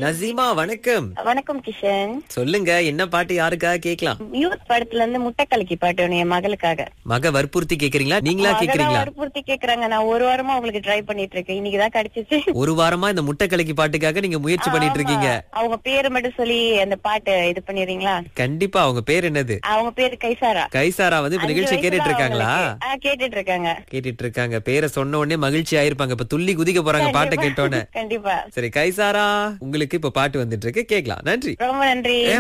நசீமா வணக்கம் வணக்கம் கிஷன் சொல்லுங்க என்ன பாட்டு யாருக்காக கேக்கலாம் யூத் படத்துல இருந்து முட்டை கலக்கி பாட்டு ஒண்ணு என் மகளுக்காக மக வற்புறுத்தி கேக்குறீங்களா நீங்களா மகதான் கேக்குறீங்களா வற்புறுத்தி கேக்குறாங்க நான் ஒரு வாரமா உங்களுக்கு ட்ரை பண்ணிட்டு இருக்கேன் இன்னைக்குதான் கிடைச்சிச்சு ஒரு வாரமா இந்த முட்டை கலக்கி பாட்டுக்காக நீங்க முயற்சி பண்ணிட்டு இருக்கீங்க ஆமா. அவங்க பேரு மட்டும் சொல்லி அந்த பாட்டு இது பண்ணிடுறீங்களா கண்டிப்பா அவங்க பேர் என்னது அவங்க பேரு கைசாரா கைசாரா வந்து இப்ப அஞ்சு நிகழ்ச்சி வயசு கேட்டுட்டு தான் இருக்காங்களா அவங்களுக்கு. ஆ, கேட்டுட்டு இருக்காங்க கேட்டுட்டு இருக்காங்க பேரை சொன்ன உடனே மகிழ்ச்சி ஆயிருப்பாங்க இப்ப துள்ளி குதிக்க போறாங்க பாட்டை கேட்டோன்னே கண்டிப்பா சரி கைசாரா உங்களுக்கு இப்ப பாட்டு வந்துட்டு இருக்கு கேக்கலாம் நன்றி ரொம்ப நன்றி